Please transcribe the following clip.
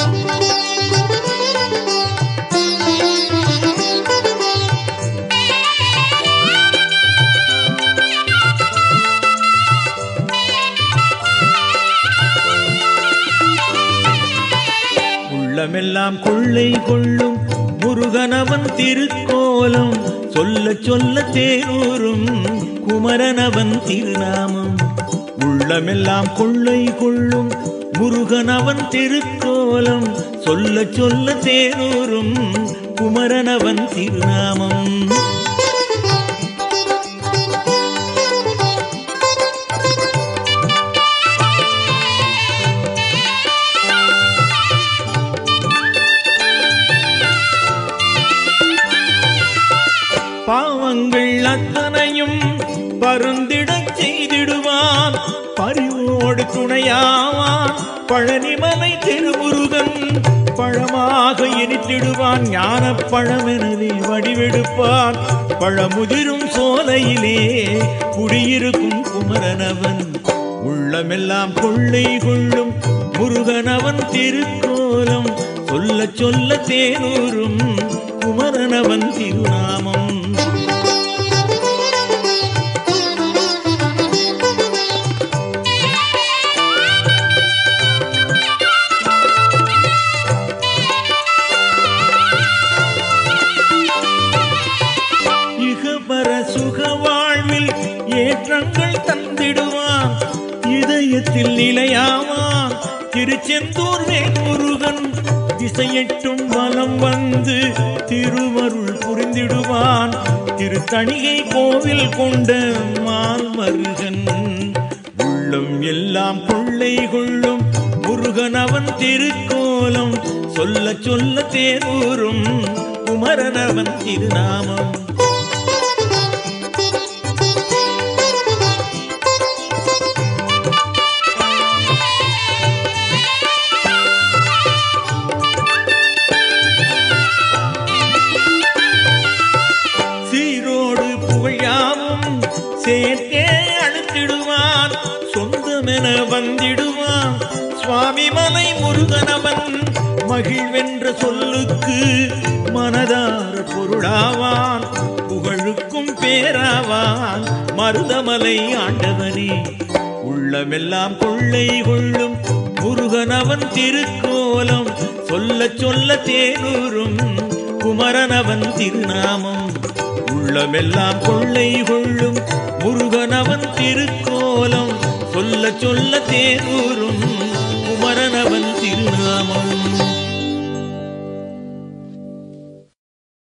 உள்ளமெல்லாம் கொள்ளை கொள்ளும் முருகனவன் திருக்கோலம் சொல்ல சொல்ல தேரூரும் குமரனவன் திருநாமம் உள்ளமெல்லாம் கொள்ளை கொள்ளும் முருகனவன் திருக்கோலம் சொல்ல சொல்ல தேரூரும் குமரனவன் திருநாமம் பாவங்கள் அத்தனையும் பருந்திடச் செய்திடுவான் பரிவோடு துணையாவான் பழனிமலை திருமுருகன் பழமாக இனித்திடுவான் ஞான பழமெனவே வடிவெடுப்பான் பழமுதிரும் சோலையிலே குடியிருக்கும் குமரனவன் உள்ளமெல்லாம் கொள்ளை கொள்ளும் முருகனவன் திருக்கோலம் சொல்ல சொல்ல தேனூரும் குமரனவன் திருநாமம் இகபர சுக வாழ்வில் ஏற்றங்கள் தந்திடுவான் இதயத்தில் நிலையாவான் திருச்செந்தூர் வேல்முருகன் திசையெட்டும் வலம் வந்து திருவருள் புரிந்திடுவான் திருத்தணிகை கோவில் கொண்ட மால்மருகன் உள்ளம் எல்லாம் கொள்ளை கொள்ளும் முருகன் அவன் திருக்கோலம் சொல்ல சொல்ல தேரூரும் குமரனவன் திருநாமம் சீரோடு புகழாவும் சேர்த்தே அழுத்திடுவான் சொந்தமென வந்திடுவான் சுவாமி மலை முருகனவன் மகிழ்வென்ற சொல்லுக்கு மனதார பொருளாவான் புகழுக்கும் பேராவான் மருதமலை ஆண்டவனே உள்ளமெல்லாம் கொள்ளை கொள்ளும் முருகனவன் திருக்கோலம் சொல்ல சொல்ல தேனூரும் குமரனவன் திருநாமம் உள்ளமெல்லாம் கொள்ளை கொள்ளும் முருகனவன் திருக்கோலம் சொல்ல சொல்ல தேனூரும்